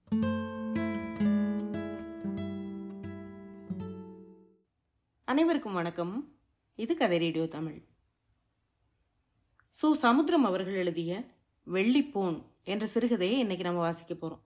அனைவருக்கும் வணக்கம் இது கதை ரேடியோ தமிழ் சு சமுத்திரம் அவர்கள் எழுதிய வெள்ளிப்பூன் என்ற சிறுகதையை இன்னைக்கு நம்ம வாசிக்க போகிறோம்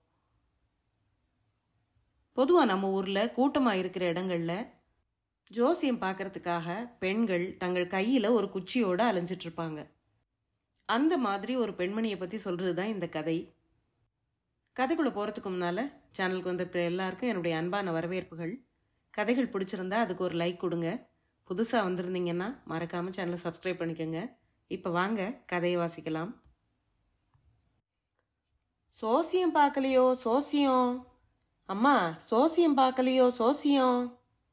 பொதுவாக நம்ம ஊரில் கூட்டமாக இருக்கிற இடங்கள்ல ஜோசியம் பார்க்கறதுக்காக பெண்கள் தங்கள் கையில் ஒரு குச்சியோடு அலைஞ்சிட்டு இருப்பாங்க அந்த மாதிரி ஒரு பெண்மணியை பற்றி சொல்கிறது தான் இந்த கதை கதைக்குள்ளே போகிறதுக்கு முன்னால் சேனலுக்கு வந்திருக்கிற எல்லாருக்கும் என்னுடைய அன்பான வரவேற்புகள் கதைகள் பிடிச்சிருந்தா அதுக்கு ஒரு லைக் கொடுங்க புதுசாக வந்திருந்தீங்கன்னா மறக்காமல் சேனலை சப்ஸ்கிரைப் பண்ணிக்கோங்க இப்போ வாங்க கதையை வாசிக்கலாம் சோசியம் பார்க்கலையோ சோசியம் அம்மா சோசியம் பார்க்கலையோ சோசியம்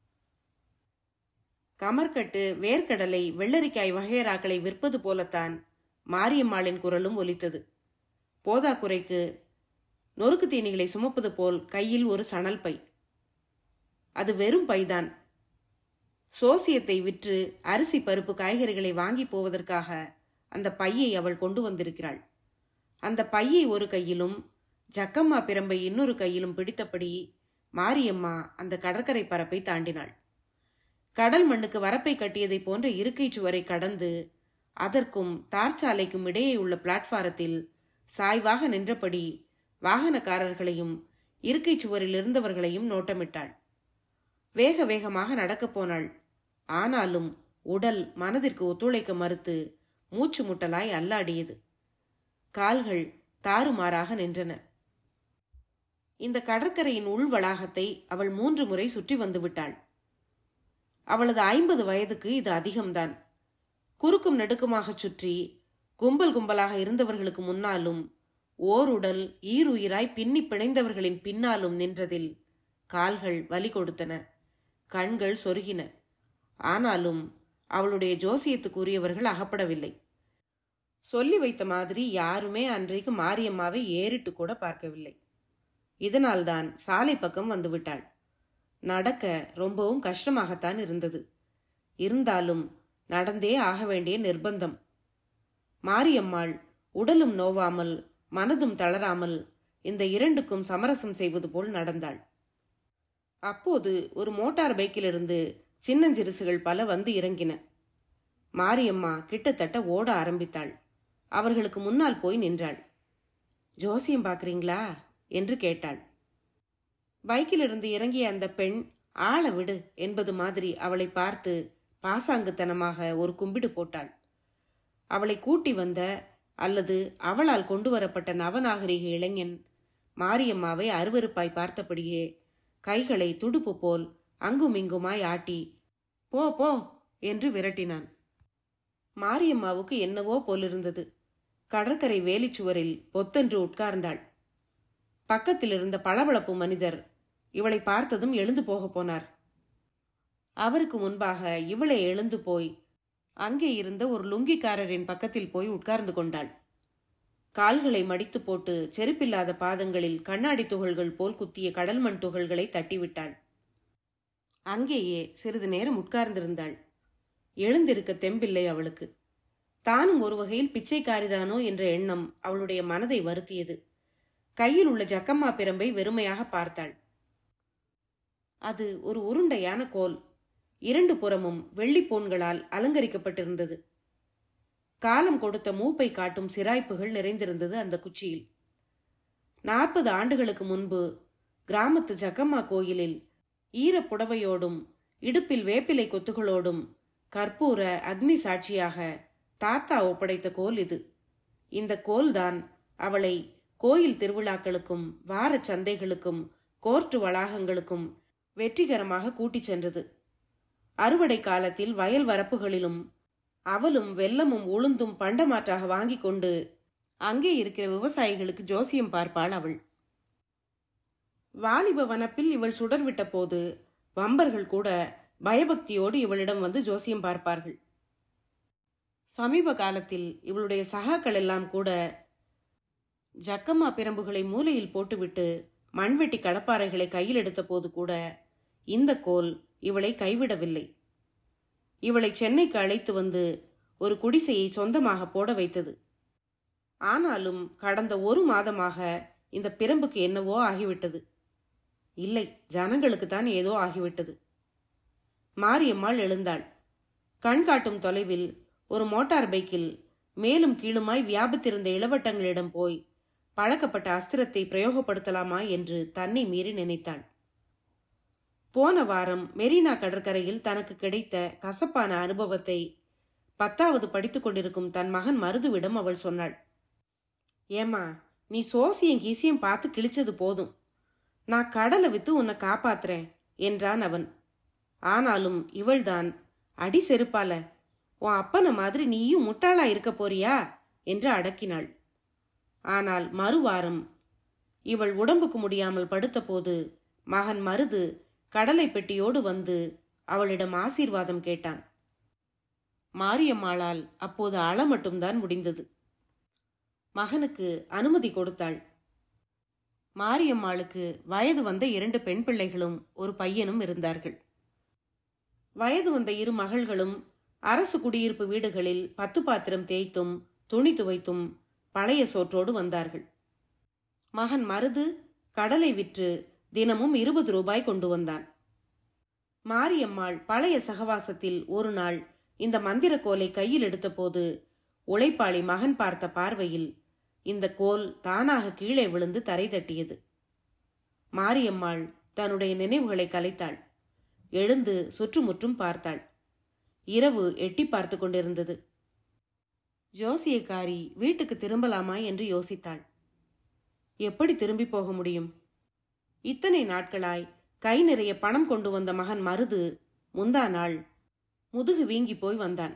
கமர்கட்டு வேர்க்கடலை வெள்ளரிக்காய் வகையறாக்களை விற்பது போலத்தான் மாரியம்மாளின் குரலும் ஒலித்தது போதாக்குறைக்கு நொறுக்கு தீனிகளை சுமப்பது போல் கையில் ஒரு சணல் பை அது வெறும் பைதான் சோசியத்தை விற்று அரிசி பருப்பு காய்கறிகளை வாங்கி போவதற்காக அந்த பையை அவள் கொண்டு வந்திருக்கிறாள் அந்த பையை ஒரு கையிலும் ஜக்கம்மா பிரம்பை இன்னொரு கையிலும் பிடித்தபடி மாரியம்மா அந்த கடற்கரை பரப்பை தாண்டினாள் கடல் மண்ணுக்கு வரப்பை கட்டியதை போன்ற இருக்கை சுவரை கடந்து அதற்கும் தார்ச்சாலைக்கும் இடையே உள்ள பிளாட்பாரத்தில் சாய்வாக நின்றபடி வாகனக்காரர்களையும் இருக்கை சுவரில் இருந்தவர்களையும் நோட்டமிட்டாள் வேக வேகமாக நடக்கப் போனாள் ஆனாலும் உடல் மனதிற்கு ஒத்துழைக்க மறுத்து மூச்சு முட்டலாய் அல்லாடியது கால்கள் தாறுமாறாக நின்றன இந்த கடற்கரையின் உள் வளாகத்தை அவள் மூன்று முறை சுற்றி வந்து விட்டாள் அவளது ஐம்பது வயதுக்கு இது அதிகம்தான் குறுக்கும் நெடுக்குமாகச் சுற்றி கும்பல் கும்பலாக இருந்தவர்களுக்கு முன்னாலும் ஓருடல் ஈருயிராய் பின்னி பிணைந்தவர்களின் பின்னாலும் நின்றதில் கால்கள் வலி கொடுத்தன கண்கள் சொருகின ஆனாலும் அவளுடைய ஜோசியத்துக்குரியவர்கள் அகப்படவில்லை சொல்லி வைத்த மாதிரி யாருமே அன்றைக்கு மாரியம்மாவை ஏறிட்டு கூட பார்க்கவில்லை இதனால்தான் சாலை பக்கம் வந்துவிட்டாள் நடக்க ரொம்பவும் கஷ்டமாகத்தான் இருந்தது இருந்தாலும் நடந்தே ஆக வேண்டிய நிர்பந்தம் மாரியம்மாள் உடலும் நோவாமல் மனதும் தளராமல் இந்த இரண்டுக்கும் சமரசம் செய்வது போல் நடந்தாள் அப்போது ஒரு மோட்டார் பைக்கிலிருந்து சின்னஞ்சிறுசுகள் பல வந்து இறங்கின மாரியம்மா கிட்டத்தட்ட ஓட ஆரம்பித்தாள் அவர்களுக்கு முன்னால் போய் நின்றாள் ஜோசியம் பார்க்குறீங்களா என்று கேட்டாள் பைக்கிலிருந்து இறங்கிய அந்த பெண் ஆள விடு என்பது மாதிரி அவளை பார்த்து பாசாங்குத்தனமாக ஒரு கும்பிடு போட்டாள் அவளை கூட்டி வந்த அல்லது அவளால் கொண்டு வரப்பட்ட நவநாகரிக இளைஞன் மாரியம்மாவை அருவருப்பாய் பார்த்தபடியே கைகளை துடுப்பு போல் அங்குமிங்குமாய் ஆட்டி போ போ என்று விரட்டினான் மாரியம்மாவுக்கு என்னவோ போலிருந்தது கடற்கரை வேலிச்சுவரில் பொத்தென்று உட்கார்ந்தாள் பக்கத்தில் இருந்த பளபளப்பு மனிதர் இவளை பார்த்ததும் எழுந்து போக போனார் அவருக்கு முன்பாக இவளை எழுந்து போய் அங்கே இருந்த ஒரு லுங்கிக்காரரின் பக்கத்தில் போய் உட்கார்ந்து கொண்டாள் கால்களை மடித்து போட்டு செருப்பில்லாத பாதங்களில் கண்ணாடி துகள்கள் போல் குத்திய கடல் மண் துகள்களை தட்டிவிட்டாள் அங்கேயே சிறிது நேரம் உட்கார்ந்திருந்தாள் எழுந்திருக்க தெம்பில்லை அவளுக்கு தானும் ஒரு வகையில் பிச்சைக்காரிதானோ என்ற எண்ணம் அவளுடைய மனதை வருத்தியது கையில் உள்ள ஜக்கம்மா பிரம்பை வெறுமையாக பார்த்தாள் அது ஒரு உருண்டையான கோல் இரண்டு புறமும் வெள்ளிப்பூன்களால் அலங்கரிக்கப்பட்டிருந்தது காலம் கொடுத்த மூப்பை காட்டும் சிராய்ப்புகள் நிறைந்திருந்தது அந்த குச்சியில் நாற்பது ஆண்டுகளுக்கு முன்பு கிராமத்து ஜக்கம்மா கோயிலில் ஈரப்புடவையோடும் இடுப்பில் வேப்பிலை கொத்துகளோடும் கற்பூர அக்னி சாட்சியாக தாத்தா ஒப்படைத்த கோல் இது இந்த கோல்தான் அவளை கோயில் திருவிழாக்களுக்கும் வார சந்தைகளுக்கும் கோர்ட்டு வளாகங்களுக்கும் வெற்றிகரமாக கூட்டிச் சென்றது அறுவடை காலத்தில் வயல் வரப்புகளிலும் அவளும் வெல்லமும் உளுந்தும் பண்டமாற்றாக வாங்கி கொண்டு அங்கே இருக்கிற விவசாயிகளுக்கு ஜோசியம் பார்ப்பாள் அவள் வாலிப வனப்பில் இவள் சுடர்விட்ட போது வம்பர்கள் கூட பயபக்தியோடு இவளிடம் வந்து ஜோசியம் பார்ப்பார்கள் சமீப காலத்தில் இவளுடைய சகாக்கள் எல்லாம் கூட ஜக்கம்மா பிரம்புகளை மூலையில் போட்டுவிட்டு மண்வெட்டி கடப்பாறைகளை கையில் எடுத்த போது கூட இந்த கோல் இவளை கைவிடவில்லை இவளை சென்னைக்கு அழைத்து வந்து ஒரு குடிசையை சொந்தமாக போட வைத்தது ஆனாலும் கடந்த ஒரு மாதமாக இந்த பிரம்புக்கு என்னவோ ஆகிவிட்டது இல்லை ஜனங்களுக்கு தான் ஏதோ ஆகிவிட்டது மாரியம்மாள் எழுந்தாள் கண் காட்டும் தொலைவில் ஒரு மோட்டார் பைக்கில் மேலும் கீழுமாய் வியாபித்திருந்த இளவட்டங்களிடம் போய் பழக்கப்பட்ட அஸ்திரத்தை பிரயோகப்படுத்தலாமா என்று தன்னை மீறி நினைத்தாள் போன வாரம் மெரினா கடற்கரையில் தனக்கு கிடைத்த கசப்பான அனுபவத்தை பத்தாவது படித்துக் கொண்டிருக்கும் தன் மகன் மருதுவிடம் அவள் சொன்னாள் ஏமா நீ சோசியம் கீசியம் பார்த்து கிழிச்சது போதும் நான் கடலை வித்து உன்னை காப்பாத்துறேன் என்றான் அவன் ஆனாலும் இவள்தான் அடி செருப்பால உன் அப்பன மாதிரி நீயும் முட்டாளா இருக்க போறியா என்று அடக்கினாள் ஆனால் மறுவாரம் இவள் உடம்புக்கு முடியாமல் படுத்தபோது மகன் மருது கடலை பெட்டியோடு வந்து அவளிடம் ஆசீர்வாதம் கேட்டான் மாரியம்மாளால் அப்போது அழ மட்டும்தான் முடிந்தது மகனுக்கு அனுமதி கொடுத்தாள் மாரியம்மாளுக்கு வயது வந்த இரண்டு பெண் பிள்ளைகளும் ஒரு பையனும் இருந்தார்கள் வயது வந்த இரு மகள்களும் அரசு குடியிருப்பு வீடுகளில் பத்து பாத்திரம் தேய்த்தும் துணி துவைத்தும் பழைய சோற்றோடு வந்தார்கள் மகன் மருது கடலை விற்று தினமும் இருபது ரூபாய் கொண்டு வந்தான் மாரியம்மாள் பழைய சகவாசத்தில் ஒரு நாள் இந்த மந்திர கோலை கையில் எடுத்தபோது உழைப்பாளி மகன் பார்த்த பார்வையில் இந்த கோல் தானாக கீழே விழுந்து தரை தட்டியது மாரியம்மாள் தன்னுடைய நினைவுகளை கலைத்தாள் எழுந்து சுற்றுமுற்றும் பார்த்தாள் இரவு எட்டி பார்த்து கொண்டிருந்தது ஜோசியக்காரி வீட்டுக்கு திரும்பலாமா என்று யோசித்தாள் எப்படி திரும்பி போக முடியும் இத்தனை நாட்களாய் கை நிறைய பணம் கொண்டு வந்த மகன் மருது முந்தா நாள் முதுகு வீங்கி போய் வந்தான்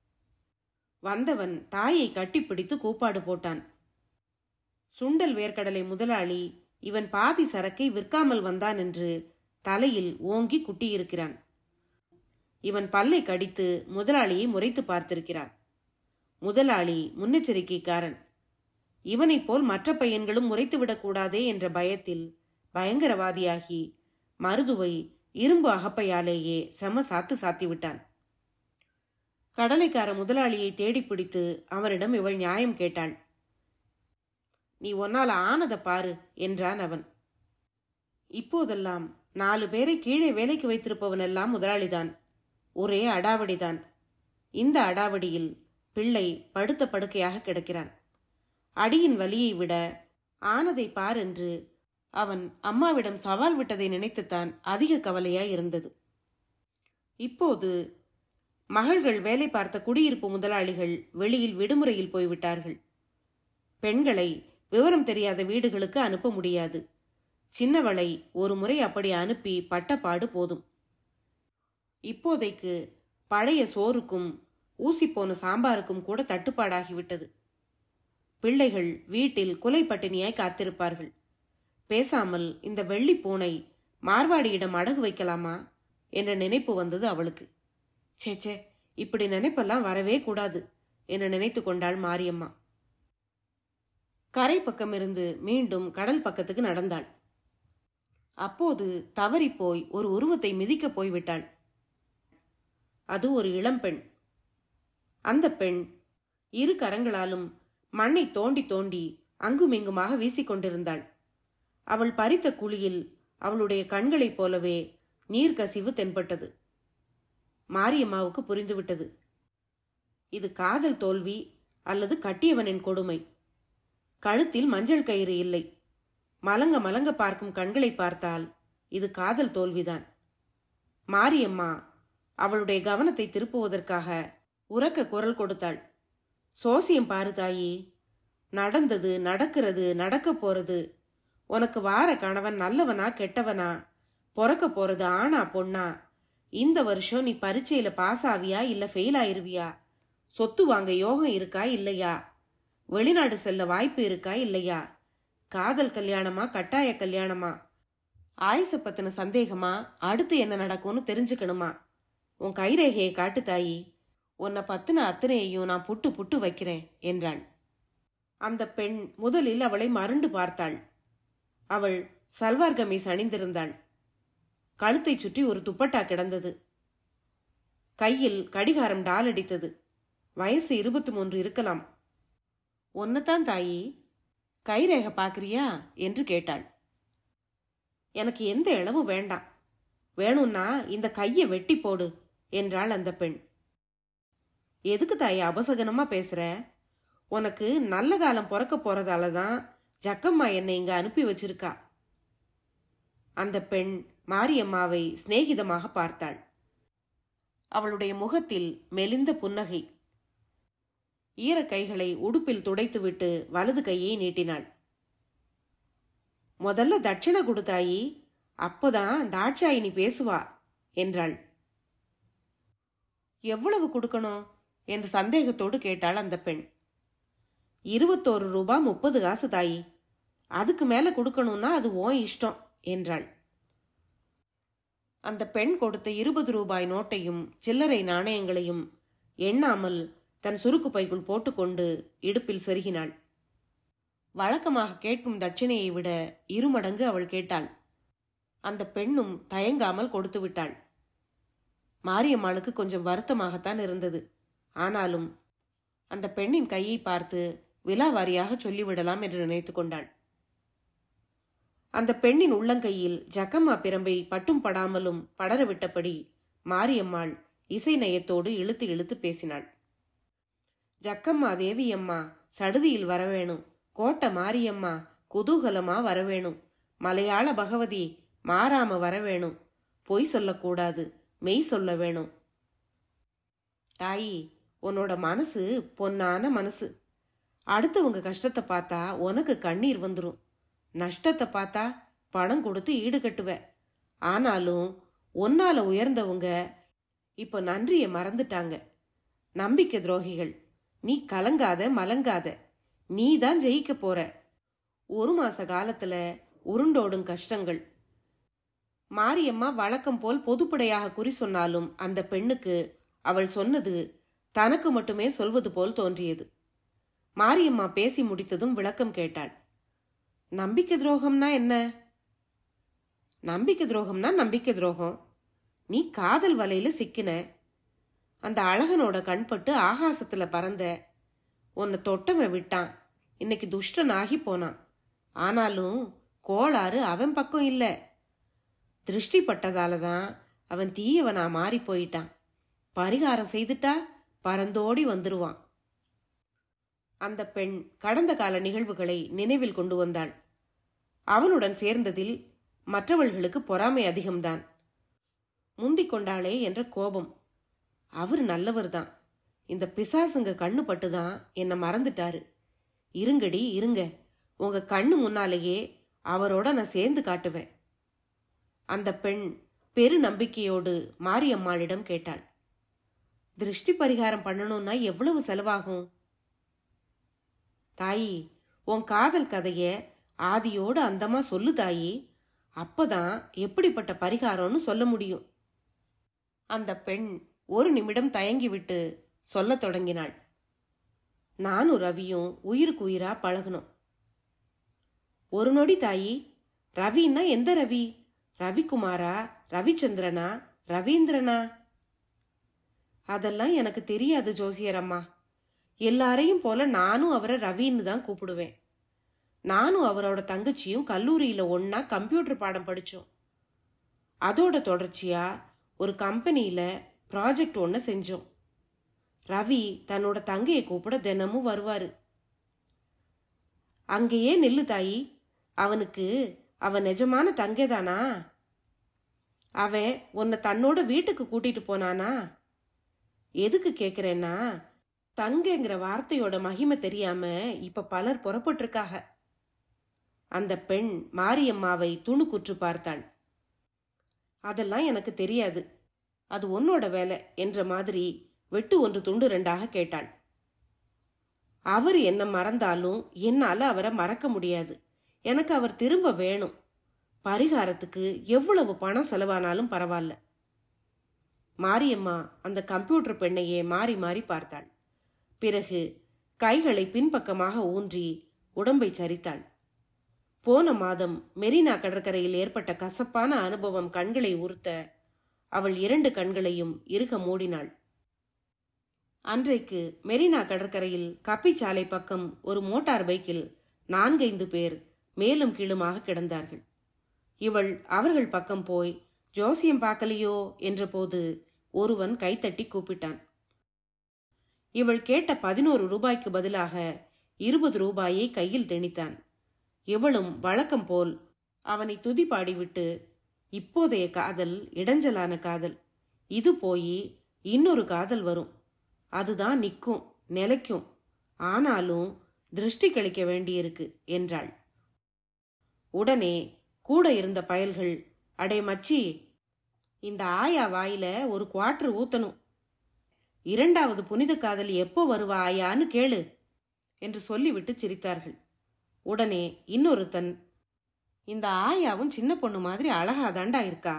வந்தவன் தாயை கட்டிப்பிடித்து கூப்பாடு போட்டான் சுண்டல் வேர்க்கடலை முதலாளி இவன் பாதி சரக்கை விற்காமல் வந்தான் என்று தலையில் ஓங்கி குட்டியிருக்கிறான் இவன் பல்லை கடித்து முதலாளியை முறைத்து பார்த்திருக்கிறான் முதலாளி முன்னெச்சரிக்கைக்காரன் இவனைப் போல் மற்ற பையன்களும் முறைத்துவிடக்கூடாதே என்ற பயத்தில் பயங்கரவாதியாகி மருதுவை இரும்பு அகப்பையாலேயே செம சாத்து சாத்திவிட்டான் கடலைக்கார முதலாளியை தேடிப் பிடித்து அவனிடம் இவள் நியாயம் கேட்டாள் நீ ஒன்னால ஆனத பாரு என்றான் அவன் இப்போதெல்லாம் நாலு பேரை கீழே வேலைக்கு வைத்திருப்பவனெல்லாம் முதலாளிதான் ஒரே அடாவடிதான் இந்த அடாவடியில் பிள்ளை படுத்த படுக்கையாக கிடக்கிறான் அடியின் வலியை விட ஆனதை பார் என்று அவன் அம்மாவிடம் சவால் விட்டதை நினைத்துத்தான் அதிக கவலையாய் இருந்தது இப்போது மகள்கள் வேலை பார்த்த குடியிருப்பு முதலாளிகள் வெளியில் விடுமுறையில் போய்விட்டார்கள் பெண்களை விவரம் தெரியாத வீடுகளுக்கு அனுப்ப முடியாது சின்னவளை ஒரு முறை அப்படி அனுப்பி பட்டப்பாடு போதும் இப்போதைக்கு பழைய சோறுக்கும் ஊசி போன சாம்பாருக்கும் கூட தட்டுப்பாடாகிவிட்டது பிள்ளைகள் வீட்டில் குலை பட்டினியாய் காத்திருப்பார்கள் பேசாமல் இந்த வெள்ளி பூனை மார்வாடியிடம் அடகு வைக்கலாமா என்ற நினைப்பு வந்தது அவளுக்கு சே சே இப்படி நினைப்பெல்லாம் வரவே கூடாது என்று நினைத்து கொண்டாள் மாரியம்மா கரை பக்கமிருந்து மீண்டும் கடல் பக்கத்துக்கு நடந்தாள் அப்போது தவறிப்போய் ஒரு உருவத்தை மிதிக்கப் போய்விட்டாள் அது ஒரு இளம்பெண் அந்த பெண் இரு கரங்களாலும் மண்ணை தோண்டி தோண்டி அங்குமிங்குமாக வீசிக்கொண்டிருந்தாள் அவள் பறித்த குழியில் அவளுடைய கண்களைப் போலவே நீர்க்கசிவு தென்பட்டது மாரியம்மாவுக்கு புரிந்துவிட்டது இது காதல் தோல்வி அல்லது கட்டியவனின் கொடுமை கழுத்தில் மஞ்சள் கயிறு இல்லை மலங்க மலங்க பார்க்கும் கண்களை பார்த்தால் இது காதல் தோல்விதான் மாரியம்மா அவளுடைய கவனத்தை திருப்புவதற்காக உறக்க குரல் கொடுத்தாள் சோசியம் பாரு தாயி நடந்தது நடக்கிறது நடக்க போறது உனக்கு வார கணவன் நல்லவனா கெட்டவனா பிறக்க போறது ஆனா பொண்ணா இந்த வருஷம் நீ பரீட்சையில பாஸ் ஆவியா இல்ல ஃபெயில் ஆயிருவியா சொத்து வாங்க யோகம் இருக்கா இல்லையா வெளிநாடு செல்ல வாய்ப்பு இருக்கா இல்லையா காதல் கல்யாணமா கட்டாய கல்யாணமா ஆயுச பத்தின சந்தேகமா அடுத்து என்ன நடக்கும்னு தெரிஞ்சுக்கணுமா உன் கைரேகையை காட்டு தாயி உன்னை பத்தின அத்தனையையும் நான் புட்டு புட்டு வைக்கிறேன் என்றாள் அந்த பெண் முதலில் அவளை மருண்டு பார்த்தாள் அவள் சல்வார் கமீஸ் அணிந்திருந்தாள் கழுத்தைச் சுற்றி ஒரு துப்பட்டா கிடந்தது கையில் கடிகாரம் டால் அடித்தது வயசு இருபத்தி மூன்று இருக்கலாம் ஒன்னுதான் தாயி கைரேகை பார்க்கறியா என்று கேட்டாள் எனக்கு எந்த இளவும் வேண்டாம் வேணும்னா இந்த கையை வெட்டி போடு என்றாள் அந்த பெண் எதுக்கு தாய் அபசகனமா பேசுற உனக்கு நல்ல காலம் பிறக்க போறதால தான் ஜக்கம்மா என்னை இங்க அனுப்பி வச்சிருக்கா அந்த பெண் மாரியம்மாவை சிநேகிதமாக பார்த்தாள் அவளுடைய முகத்தில் மெலிந்த புன்னகை ஈரக் கைகளை உடுப்பில் துடைத்துவிட்டு வலது கையை நீட்டினாள் முதல்ல தட்சிணை கொடுத்தாயி அப்போதான் தாட்சாயினி பேசுவா என்றாள் எவ்வளவு கொடுக்கணும் என்று சந்தேகத்தோடு கேட்டாள் அந்த பெண் இருபத்தோரு ரூபா முப்பது காசு தாயி அதுக்கு மேல கொடுக்கணும்னா அது ஓன் இஷ்டம் என்றாள் அந்த பெண் கொடுத்த இருபது ரூபாய் நோட்டையும் சில்லறை நாணயங்களையும் எண்ணாமல் தன் சுருக்கு பைக்குள் போட்டுக்கொண்டு இடுப்பில் செருகினாள் வழக்கமாக கேட்கும் தட்சிணையை விட இருமடங்கு அவள் கேட்டாள் அந்த பெண்ணும் தயங்காமல் கொடுத்து விட்டாள் மாரியம்மாளுக்கு கொஞ்சம் வருத்தமாகத்தான் இருந்தது ஆனாலும் அந்த பெண்ணின் கையை பார்த்து விலாவாரியாக சொல்லிவிடலாம் என்று நினைத்து கொண்டாள் அந்த பெண்ணின் உள்ளங்கையில் ஜக்கம்மா பிரம்பை பட்டும் படாமலும் படரவிட்டபடி மாரியம்மாள் இசை நயத்தோடு இழுத்து இழுத்து பேசினாள் ஜக்கம்மா தேவியம்மா சடுதியில் வரவேணும் கோட்டை மாரியம்மா குதூகலமா வரவேணும் மலையாள பகவதி மாறாம வரவேணும் பொய் சொல்லக்கூடாது மெய் சொல்ல வேணும் தாயி உன்னோட மனசு பொன்னான மனசு அடுத்தவங்க கஷ்டத்தை பார்த்தா உனக்கு கண்ணீர் வந்துடும் நஷ்டத்தை பார்த்தா பணம் கொடுத்து ஈடு கட்டுவ ஆனாலும் ஒன்னால உயர்ந்தவங்க இப்போ நன்றியை மறந்துட்டாங்க நம்பிக்கை துரோகிகள் நீ கலங்காத மலங்காத நீ தான் ஜெயிக்க போற ஒரு மாச காலத்துல உருண்டோடும் கஷ்டங்கள் மாரியம்மா வழக்கம் போல் பொதுப்படையாக குறி சொன்னாலும் அந்த பெண்ணுக்கு அவள் சொன்னது தனக்கு மட்டுமே சொல்வது போல் தோன்றியது மாரியம்மா பேசி முடித்ததும் விளக்கம் கேட்டாள் நம்பிக்கை துரோகம்னா என்ன நம்பிக்கை துரோகம்னா நம்பிக்கை துரோகம் நீ காதல் வலையில சிக்கின அந்த அழகனோட கண்பட்டு ஆகாசத்துல பறந்த உன்னை தொட்டவன் விட்டான் இன்னைக்கு துஷ்டன் ஆகி போனான் ஆனாலும் கோளாறு அவன் பக்கம் இல்ல திருஷ்டி பட்டதால தான் அவன் தீயவனா மாறி போயிட்டான் பரிகாரம் செய்துட்டா பறந்தோடி வந்துருவான் அந்த பெண் கடந்த கால நிகழ்வுகளை நினைவில் கொண்டு வந்தாள் அவனுடன் சேர்ந்ததில் மற்றவர்களுக்கு பொறாமை அதிகம்தான் முந்திக் கொண்டாளே என்ற கோபம் அவர் நல்லவர்தான் இந்த பிசாசுங்க கண்ணு பட்டுதான் என்னை மறந்துட்டாரு இருங்கடி இருங்க உங்க கண்ணு முன்னாலேயே அவரோட நான் சேர்ந்து காட்டுவேன் அந்த பெண் பெரு நம்பிக்கையோடு மாரியம்மாளிடம் கேட்டாள் திருஷ்டி பரிகாரம் பண்ணணும்னா எவ்வளவு செலவாகும் தாயி உன் காதல் கதைய ஆதியோடு அந்தமா சொல்லு தாயி அப்பதான் எப்படிப்பட்ட பரிகாரம்னு சொல்ல முடியும் அந்த பெண் ஒரு நிமிடம் தயங்கிவிட்டு சொல்லத் தொடங்கினாள் நானும் ரவியும் உயிருக்கு உயிரா பழகணும் ஒரு நொடி தாயி ரவின்னா எந்த ரவி ரவிக்குமாரா ரவிச்சந்திரனா ரவீந்திரனா அதெல்லாம் எனக்கு தெரியாது ஜோசியர் அம்மா எல்லாரையும் போல நானும் அவரை ரவின்னு தான் கூப்பிடுவேன் நானும் அவரோட தங்கச்சியும் கல்லூரியில ஒண்ணா கம்ப்யூட்டர் பாடம் படிச்சோம் அதோட தொடர்ச்சியா ஒரு கம்பெனியில ப்ராஜெக்ட் ஒன்று செஞ்சோம் ரவி தன்னோட தங்கையை கூப்பிட தினமும் வருவாரு அங்கேயே நில்லு தாயி அவனுக்கு அவன் நிஜமான தங்கைதானா அவன் உன்னை தன்னோட வீட்டுக்கு கூட்டிட்டு போனானா எதுக்கு கேக்குறேன்னா தங்கைங்கிற வார்த்தையோட மகிமை தெரியாம இப்ப பலர் புறப்பட்டிருக்காக அந்த பெண் மாரியம்மாவை துணுக்குற்று பார்த்தாள் அதெல்லாம் எனக்கு தெரியாது அது உன்னோட வேலை என்ற மாதிரி வெட்டு ஒன்று துண்டு ரெண்டாக கேட்டாள் அவர் என்ன மறந்தாலும் என்னால அவரை மறக்க முடியாது எனக்கு அவர் திரும்ப வேணும் பரிகாரத்துக்கு எவ்வளவு பணம் செலவானாலும் பரவாயில்ல மாரியம்மா அந்த கம்ப்யூட்டர் பெண்ணையே மாறி மாறி பார்த்தாள் பிறகு கைகளை பின்பக்கமாக ஊன்றி உடம்பை சரித்தாள் போன மாதம் மெரினா கடற்கரையில் ஏற்பட்ட கசப்பான அனுபவம் கண்களை உறுத்த அவள் இரண்டு கண்களையும் இறுக மூடினாள் அன்றைக்கு மெரினா கடற்கரையில் கப்பிச்சாலை பக்கம் ஒரு மோட்டார் பைக்கில் நான்கைந்து பேர் மேலும் கீழுமாக கிடந்தார்கள் இவள் அவர்கள் பக்கம் போய் ஜோசியம் பார்க்கலையோ என்றபோது ஒருவன் கைத்தட்டி கூப்பிட்டான் இவள் கேட்ட பதினோரு ரூபாய்க்கு பதிலாக இருபது ரூபாயை கையில் திணித்தான் இவளும் வழக்கம் போல் அவனை துதி பாடிவிட்டு இப்போதைய காதல் இடைஞ்சலான காதல் இது போய் இன்னொரு காதல் வரும் அதுதான் நிற்கும் நிலைக்கும் ஆனாலும் திருஷ்டி கழிக்க வேண்டியிருக்கு என்றாள் உடனே கூட இருந்த பயல்கள் அடே மச்சி இந்த ஆயா வாயில ஒரு குவாட்டர் ஊத்தணும் இரண்டாவது புனித காதல் எப்போ வருவா ஆயான்னு கேளு என்று சொல்லிவிட்டு சிரித்தார்கள் உடனே இன்னொருத்தன் இந்த ஆயாவும் சின்ன பொண்ணு மாதிரி அழகாதாண்டா இருக்கா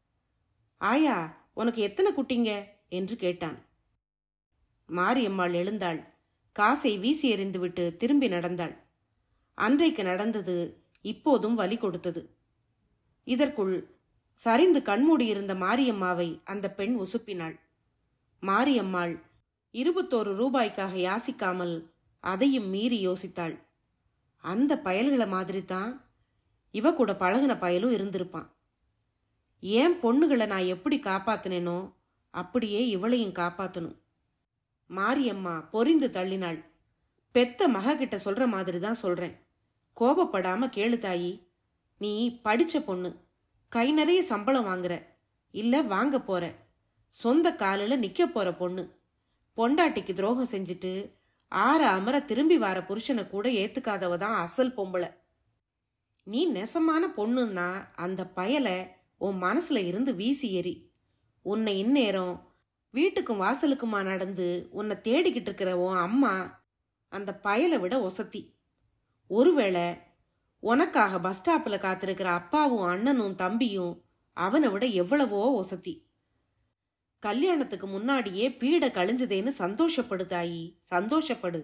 ஆயா உனக்கு எத்தனை குட்டிங்க என்று கேட்டான் மாரியம்மாள் எழுந்தாள் காசை வீசி எறிந்துவிட்டு திரும்பி நடந்தாள் அன்றைக்கு நடந்தது இப்போதும் வலி கொடுத்தது இதற்குள் சரிந்து கண்மூடியிருந்த மாரியம்மாவை அந்த பெண் உசுப்பினாள் மாரியம்மாள் இருபத்தோரு ரூபாய்க்காக யாசிக்காமல் அதையும் மீறி யோசித்தாள் அந்த பயல்களை மாதிரி தான் இவ கூட பழகின பயலும் இருந்திருப்பான் ஏன் பொண்ணுகளை நான் எப்படி காப்பாத்தினேனோ அப்படியே இவளையும் காப்பாத்தணும் மாரியம்மா பொரிந்து தள்ளினாள் பெத்த மக கிட்ட சொல்ற மாதிரி தான் சொல்றேன் கோபப்படாம கேளு தாயி நீ படிச்ச பொண்ணு கை நிறைய சம்பளம் வாங்குற இல்ல வாங்க போற சொந்த காலில் நிக்க போற பொண்ணு பொண்டாட்டிக்கு துரோகம் செஞ்சுட்டு ஆற அமர திரும்பி வர புருஷனை கூட ஏத்துக்காதவ தான் அசல் பொம்பளை நீ நெசமான பொண்ணுன்னா அந்த பயலை உன் மனசுல இருந்து வீசி எறி உன்னை இந்நேரம் வீட்டுக்கும் வாசலுக்குமா நடந்து உன்னை தேடிக்கிட்டு இருக்கிற உன் அம்மா அந்த பயலை விட ஒசத்தி ஒருவேளை உனக்காக பஸ் ஸ்டாப்பில் காத்திருக்கிற அப்பாவும் அண்ணனும் தம்பியும் அவனை விட எவ்வளவோ ஒசத்தி கல்யாணத்துக்கு முன்னாடியே பீட கழிஞ்சதேன்னு சந்தோஷப்படு தாயி சந்தோஷப்படு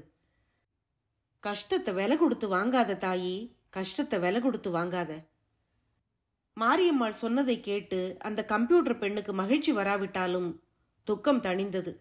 கஷ்டத்தை விலை கொடுத்து வாங்காத தாயி கஷ்டத்தை விலை கொடுத்து வாங்காத மாரியம்மாள் சொன்னதை கேட்டு அந்த கம்ப்யூட்டர் பெண்ணுக்கு மகிழ்ச்சி வராவிட்டாலும் துக்கம் தணிந்தது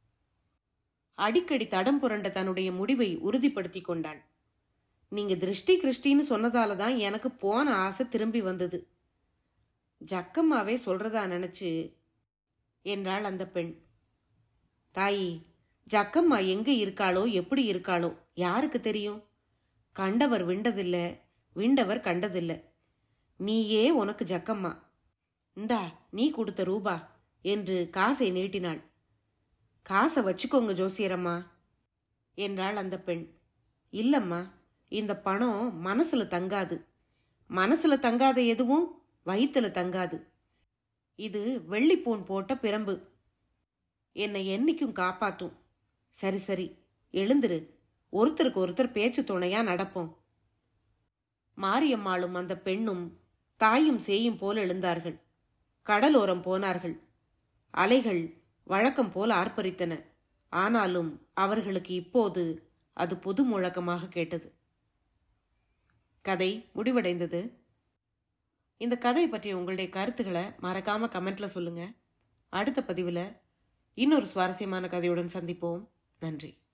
அடிக்கடி தடம் புரண்ட தன்னுடைய முடிவை உறுதிப்படுத்தி கொண்டாள் நீங்க திருஷ்டி கிருஷ்டின்னு சொன்னதால தான் எனக்கு போன ஆசை திரும்பி வந்தது ஜக்கம்மாவே சொல்றதா நினைச்சு என்றாள் அந்த பெண் தாயி ஜக்கம்மா எங்க இருக்காளோ எப்படி இருக்காளோ யாருக்கு தெரியும் கண்டவர் விண்டதில்ல விண்டவர் கண்டதில்ல நீயே உனக்கு ஜக்கம்மா இந்தா நீ கொடுத்த ரூபா என்று காசை நீட்டினாள் காசை வச்சுக்கோங்க ஜோசியரம்மா என்றாள் அந்த பெண் இல்லம்மா இந்த பணம் மனசுல தங்காது மனசுல தங்காத எதுவும் வயித்துல தங்காது இது வெள்ளிப்பூன் போட்ட பிரம்பு என்னை என்னைக்கும் காப்பாத்தும் சரி சரி எழுந்துரு ஒருத்தருக்கு ஒருத்தர் பேச்சு துணையா நடப்போம் மாரியம்மாளும் அந்த பெண்ணும் தாயும் சேயும் போல் எழுந்தார்கள் கடலோரம் போனார்கள் அலைகள் வழக்கம் போல் ஆர்ப்பரித்தன ஆனாலும் அவர்களுக்கு இப்போது அது புது முழக்கமாக கேட்டது கதை முடிவடைந்தது இந்த கதை பற்றிய உங்களுடைய கருத்துக்களை மறக்காம கமெண்ட்ல சொல்லுங்க அடுத்த பதிவில் இன்னொரு சுவாரஸ்யமான கதையுடன் சந்திப்போம் நன்றி